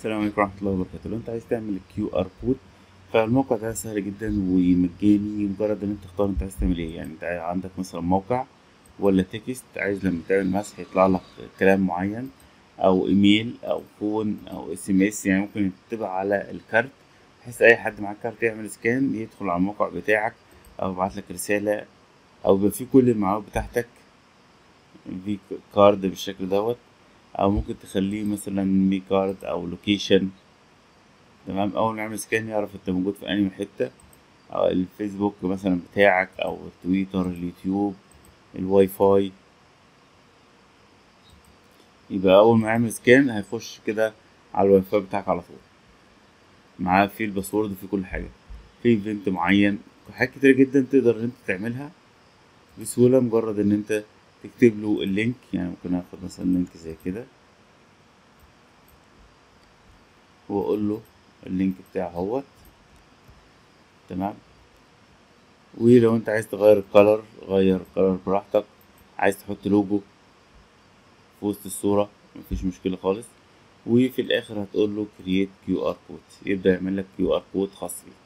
السلام عليكم ورحمة الله وبركاته لو انت عايز تعمل الكيو ار كود فالموقع ده سهل جدا ومجاني مجرد ان انت تختار انت عايز تعمل ايه يعني انت عندك مثلا موقع ولا تكست عايز لما تعمل مسح يطلع لك كلام معين او ايميل او فون او اس ام اس يعني ممكن تبقى على الكارت بحيث اي حد معاه كارت يعمل سكان يدخل على الموقع بتاعك او يبعت لك رسالة او يبقى فيه كل المعلومات بتاعتك في كارد بالشكل دوت او ممكن تخليه مثلا مي كارد او لوكيشن تمام اول ما يعمل سكان يعرف انت موجود في انهي حته او الفيسبوك مثلا بتاعك او التويتر اليوتيوب الواي فاي يبقى اول ما يعمل سكان هيخش كده على الواي فاي بتاعك على طول معاه فيه الباسورد وفيه كل حاجه في ايفنت معين حاجات كتير جدا تقدر ان انت تعملها بسهوله مجرد ان انت تكتب له اللينك يعني ممكن اخد مثلا لينك زي كده واقول له اللينك بتاعه اهوت تمام ولو انت عايز تغير الكالر غير الكالر براحتك عايز تحط لوجو في وسط الصورة مفيش مشكلة خالص وفي الاخر هتقول له create QR code يبدأ يعمل لك QR code خاص بيك